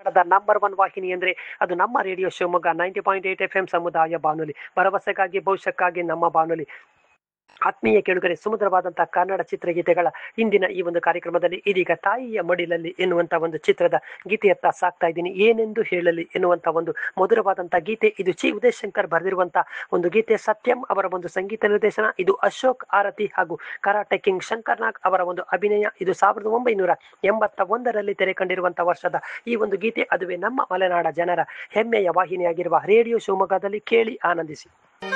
ಕರ್ನಾಟಕದ number one ವಾಹಿನಿ ಅಂದ್ರೆ ಅದು ನಮ್ಮ radio Shivamogga ninety point eight F M ಸಮುದಾಯ ಬಾನುಲಿ ಭರವಸೆಗಾಗಿ ಭವಿಷ್ಯಕ್ಕಾಗಿ ನಮ್ಮ ಬಾನುಲಿ ಆತ್ಮೀಯ ಕೇಳುಗರೆ ಸುಮಧುರವಾದಂತಹ ಕನ್ನಡ ಚಿತ್ರಗೀತೆಗಳ ಇಂದಿನ ಈ ಒಂದು ಕಾರ್ಯಕ್ರಮದಲ್ಲಿ ಇದೀಗ ತಾಯಿಯ ಮಡಿಲಲ್ಲಿ ಎನ್ನುವಂತ ಒಂದು ಚಿತ್ರದ ಗೀತೆಯತ್ತ ಸಾಕ್ತಾ ಇದ್ದೀನಿ ಏನೆಂದು ಹೇಳಲಿ ಎನ್ನುವಂತ ಒಂದು ಮಧುರವಾದಂತಹ ಗೀತೆ ಇದು ಚಿ ಉದಯ್ ಶಂಕರ್ ಬರೆದಿರುವಂತ ಒಂದು ಗೀತೆ ಸತ್ಯಂ ಅವರ ಒಂದು ಸಂಗೀತ ನಿರ್ದೇಶನ ಇದು ಅಶೋಕ್ ಆರತಿ ಹಾಗೂ ಕರಾಟೆ ಕಿಂಗ್ ಶಂಕರ್ ನಾಗ್ ಅವರ ಒಂದು ಅಭಿನಯ ಇದು ಸಾವಿರದ ಒಂಬೈನೂರ ಎಂಬತ್ತ ಒಂದರಲ್ಲಿ ತೆರೆ ಕಂಡಿರುವಂತಹ ವರ್ಷದ ಈ ಒಂದು ಗೀತೆ ಅದುವೇ ನಮ್ಮ ಮಲೆನಾಡ ಜನರ ಹೆಮ್ಮೆಯ ವಾಹಿನಿಯಾಗಿರುವ ರೇಡಿಯೋ ಶಿವಮೊಗ್ಗದಲ್ಲಿ ಕೇಳಿ ಆನಂದಿಸಿ